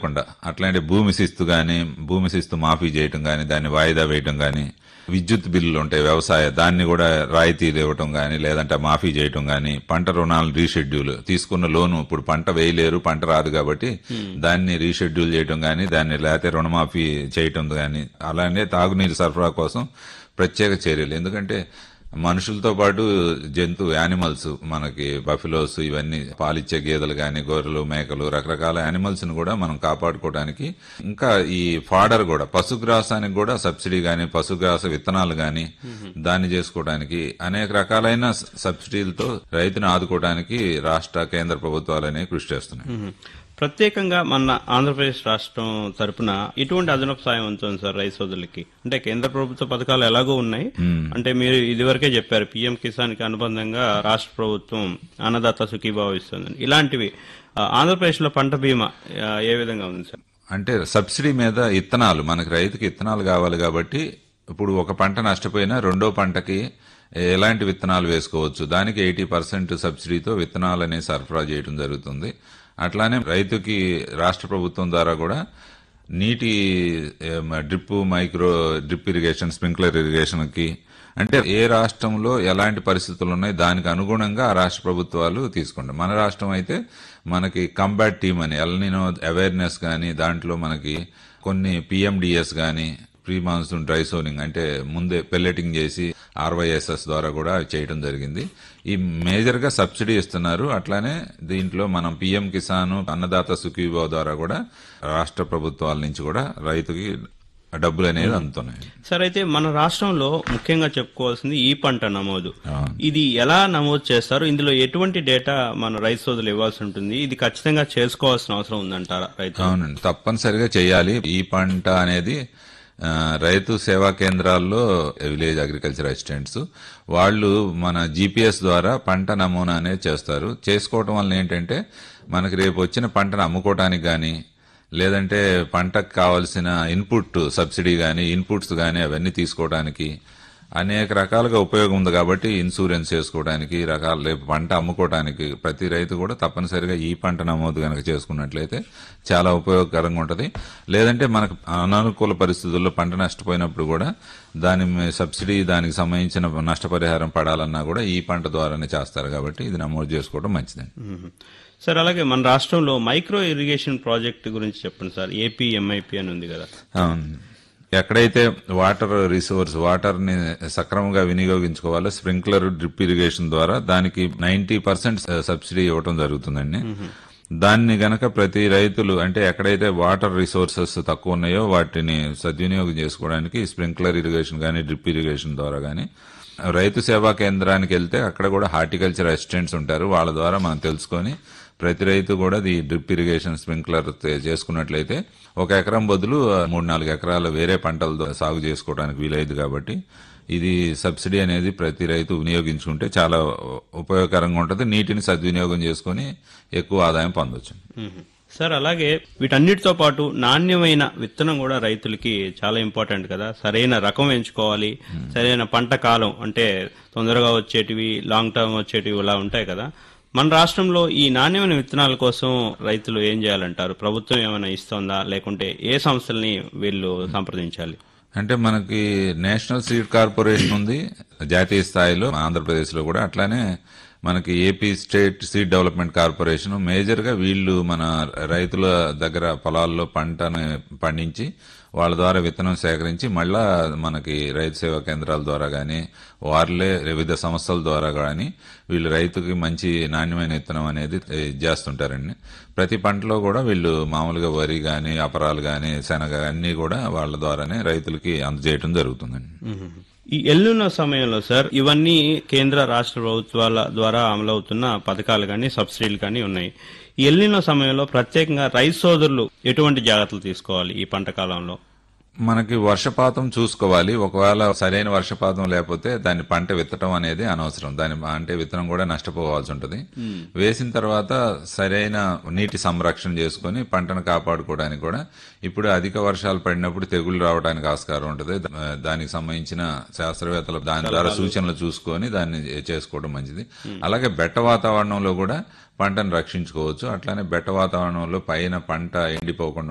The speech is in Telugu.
లేకుండా అట్లాంటి భూమి శిస్తు గాని భూమి శిస్తు మాఫీ చేయటం గాని దాన్ని వాయిదా వేయటం గాని విద్యుత్ బిల్లులు ఉంటాయి వ్యవసాయ దాన్ని కూడా రాయితీలు ఇవ్వటం గాని లేదంటే మాఫీ చేయటం గాని పంట రుణాలు రీషెడ్యూల్ తీసుకున్న లోను ఇప్పుడు పంట వేయలేరు పంట రాదు కాబట్టి దాన్ని రీషెడ్యూల్ చేయటం గాని దాన్ని లేకపోతే రుణమాఫీ చేయటం గాని అలానే తాగునీరు సరఫరా కోసం ప్రత్యేక చర్యలు ఎందుకంటే మనుషులతో పాటు జంతు యానిమల్స్ మనకి బఫిలోస్ ఇవన్నీ పాలిచ్చే గేదెలు గాని గొర్రెలు మేకలు రకరకాల యానిమల్స్ ని కూడా మనం కాపాడుకోవడానికి ఇంకా ఈ ఫాడర్ కూడా పశుగ్రాసానికి కూడా సబ్సిడీ గాని పశుగ్రాస విత్తనాలు గాని దాన్ని చేసుకోవడానికి అనేక రకాలైన స- సబ్సిడీలతో రైతును ఆదుకోవడానికి రాష్ట్ర కేంద్ర ప్రభుత్వాలనే కృషి చేస్తున్నాయి మ్మ్. ప్రత్యేకంగా మన ఆంధ్రప్రదేశ్ రాష్ట్రం తరపున ఎటువంటి అదనపు సాయం ఉంటుంది సార్ రైతు సోదరులకి అంటే కేంద్ర ప్రభుత్వ పథకాలు ఎలాగో ఉన్నాయి అంటే మీరు ఇదివరకే చెప్పారు పీఎం కిసాన్ కి అనుబంధంగా రాష్ట్ర ప్రభుత్వం అన్నదాత సుఖీభావ ఇస్తుంది ఇలాంటివి ఆ, ఆంధ్రప్రదేశ్ లో పంట బీమా ఆ, ఏ విధంగా ఉంది సార్ అంటే సబ్సిడీ మీద ఇత్తనాలు మనకి రైతుకి ఇత్తనాలు కావాలి కాబట్టి ఇప్పుడు ఒక పంట నష్టపోయినా రెండో పంటకి ఎలాంటి విత్తనాలు వేసుకోవచ్చు దానికి ఎయిటీ పర్సెంట్ సబ్సిడీతో విత్తనాలు అనేవి సరఫరా చేయడం జరుగుతుంది అట్లానే రైతుకి రాష్ట్ర ప్రభుత్వం ద్వారా కూడా నీటి ఏం, drip micro drip irrigation sprinkler irrigation కి అంటే ఏ రాష్ట్రంలో ఎలాంటి పరిస్థితులు ఉన్నాయి దానికి అనుగుణంగా ఆ రాష్ట్ర ప్రభుత్వాలు తీసుకుంటాయి మన రాష్ట్రం అయితే మనకి కంబాట్ టీమ్ అని ఎల్నినో అవేర్నెస్ కానీ దాంట్లో మనకి కొన్ని పిఎండిఎస్ కానీ ప్రీ మాన్సూన్ డ్రై సోనింగ్ అంటే ముందే పెల్లెటింగ్ చేసి ఆర్వైఎస్ఎస్ ద్వారా కూడా చేయడం జరిగింది ఈ మేజర్ గా సబ్సిడీ ఇస్తున్నారు అట్లానే దీంట్లో మనం పిఎం కిసాన్ అన్నదాత సుఖీభావ ద్వారా కూడా రాష్ట్ర ప్రభుత్వాల నుంచి కూడా రైతుకి డబ్బులు అనేది అందుతున్నాయి సార్ అయితే మన రాష్ట్రంలో ముఖ్యంగా చెప్పుకోవాల్సింది ఈ పంట నమోదు అవును. ఇది ఎలా నమోదు చేస్తారు ఇందులో ఎటువంటి డేటా మన రైతు సోదరులు ఇవ్వాల్సి ఉంటుంది ఇది ఖచ్చితంగా చేసుకోవాల్సిన అవసరం ఉందంటారా రైతు అవునండి తప్పనిసరిగా చేయాలి ఈ పంట అనేది ఆ, రైతు సేవా కేంద్రాల్లో విలేజ్ అగ్రికల్చర్ అసిస్టెంట్స్ వాళ్ళు మన జీపీఎస్ ద్వారా పంట నమూనా అనేది చేస్తారు చేసుకోవటం వల్ల ఏంటంటే మనకి రేపు వచ్చిన పంటను అమ్ముకోవటానికి కానీ లేదంటే పంటకు కావాల్సిన ఇన్పుట్ సబ్సిడీ కానీ ఇన్పుట్స్ కానీ అవన్నీ తీసుకోవడానికి అనేక రకాలుగా ఉపయోగం ఉంది కాబట్టి ఇన్సూరెన్స్ చేసుకోవడానికి రకాల రేపు పంట అమ్ముకోవడానికి ప్రతి రైతు కూడా తప్పనిసరిగా ఈ పంట నమోదు కనుక చేసుకున్నట్లయితే చాలా ఉపయోగకరంగా ఉంటుంది లేదంటే మనకు అనానుకూల పరిస్థితుల్లో పంట నష్టపోయినప్పుడు కూడా దాని మీ- సబ్సిడీ దానికి సంబంధించిన నష్టపరిహారం పడాలన్నా కూడా ఈ పంట ద్వారానే చేస్తారు కాబట్టి ఇది నమోదు చేసుకోవడం మంచిదండి మ్మ్. సార్ అలాగే మన రాష్ట్రంలో మైక్రో ఇరిగేషన్ ప్రాజెక్ట్ గురించి చెప్పండి సార్ ఏపీ ఎంఐపి అని ఉంది కదా అవును ఎక్కడైతే వాటర్ రిసోర్స్ వాటర్ ని సక్రమంగా వినియోగించుకోవాలో స్ప్రింక్లర్ డ్రిప్ ఇరిగేషన్ ద్వారా దానికి నైన్టీ పర్సెంట్ సబ్సిడీ ఇవ్వడం జరుగుతుందండి దాన్ని గనక ప్రతి రైతులు అంటే ఎక్కడైతే వాటర్ రిసోర్సెస్ తక్కువ ఉన్నాయో వాటిని సద్వినియోగం చేసుకోవడానికి స్ప్రింక్లర్ ఇరిగేషన్ కానీ డ్రిప్ ఇరిగేషన్ ద్వారా కానీ రైతు సేవా కేంద్రానికి వెళ్తే అక్కడ కూడా హార్టికల్చర్ అసిస్టెంట్స్ ఉంటారు వాళ్ళ ద్వారా మనం తెలుసుకొని ప్రతి రైతు కూడా ఈ డ్రిప్ ఇరిగేషన్ స్ప్రింక్లర్ తే- చేసుకున్నట్లయితే ఒక ఎకరం బదులు ఆ, మూడు నాలుగు ఎకరాలు వేరే పంటలతో సాగు చేసుకోవడానికి వీలైదు కాబట్టి ఇది సబ్సిడీ అనేది ప్రతి రైతు వినియోగించుకుంటే చాలా ఉపయోగకరంగా ఉంటుంది నీటిని సద్వినియోగం చేసుకొని ఎక్కువ ఆదాయం పొందొచ్చు మ్మ్. సార్ అలాగే వీటన్నిటితో పాటు నాణ్యమైన విత్తనం కూడా రైతులకి చాలా ఇంపార్టెంట్ కదా సరైన రకం ఎంచుకోవాలి సరైన పంట కాలం అంటే తొందరగా వచ్చేటివి లాంగ్ టర్మ్ వచ్చేటివి ఇలా ఉంటాయి కదా మన రాష్ట్రంలో ఈ నాణ్యమైన విత్తనాల కోసం రైతులు ఏం చేయాలంటారు ప్రభుత్వం ఏమైనా ఇస్తోందా లేకుంటే ఏ సంస్థల్ని వీళ్ళు సంప్రదించాలి అంటే మనకి నేషనల్ సీడ్ కార్పొరేషన్ ఉంది జాతీయ స్థాయిలో ఆంధ్రప్రదేశ్ లో కూడా అట్లానే మనకి AP state seed development corporation major గా వీళ్ళు మన రైతుల దగ్గర పొలాల్లో పంటను పండించి వాళ్ళ ద్వారా విత్తనం సేకరించి మళ్ళా మనకి రైతు సేవా కేంద్రాల ద్వారా గాని వారిలే వివిధ సంస్థల ద్వారా గాని వీళ్ళు రైతుకి మంచి నాణ్యమైన విత్తనం అనేది ఏ, చేస్తుంటారండి ప్రతి పంటలో కూడా వీళ్ళు మామూలుగా వరి గాని అపరాలు గాని శనగ అన్ని కూడా వాళ్ళ ద్వారానే రైతులకి అందజేయడం జరుగుతుందండి ఈ ఎల్లున్న సమయంలో సార్ ఇవన్నీ కేంద్ర రాష్ట్ర ప్రభుత్వాల ద్వారా అమలవుతున్న పథకాలు కానీ సబ్సిడీలు కానీ ఉన్నాయి ఈ ఎల్లిన సమయంలో ప్రత్యేకంగా రైతు సోదరులు ఎటువంటి జాగ్రత్తలు తీసుకోవాలి ఈ పంట కాలంలో మనకి వర్షపాతం చూసుకోవాలి ఒకవేళ సరైన వర్షపాతం లేకపోతే దాన్ని పంట విత్తడం అనేది అనవసరం దాని అంటే విత్తనం కూడా నష్టపోవాల్సి ఉంటుంది వేసిన తర్వాత సరైన నీటి సంరక్షణ చేసుకొని పంటను కాపాడుకోవడానికి కూడా ఇప్పుడు అధిక వర్షాలు పడినప్పుడు తెగుళ్ళు రావడానికి ఆస్కారం ఉంటుంది దా- దానికి సంబంధించిన శాస్త్రవేత్తలు దాని ద్వారా సూచనలు చూసుకొని దాన్ని చేసుకోవడం మంచిది అలాగే బెట్ట వాతావరణంలో కూడా పంటను రక్షించుకోవచ్చు అట్లానే బెట్ట వాతావరణంలో పైన పంట ఎండిపోకుండా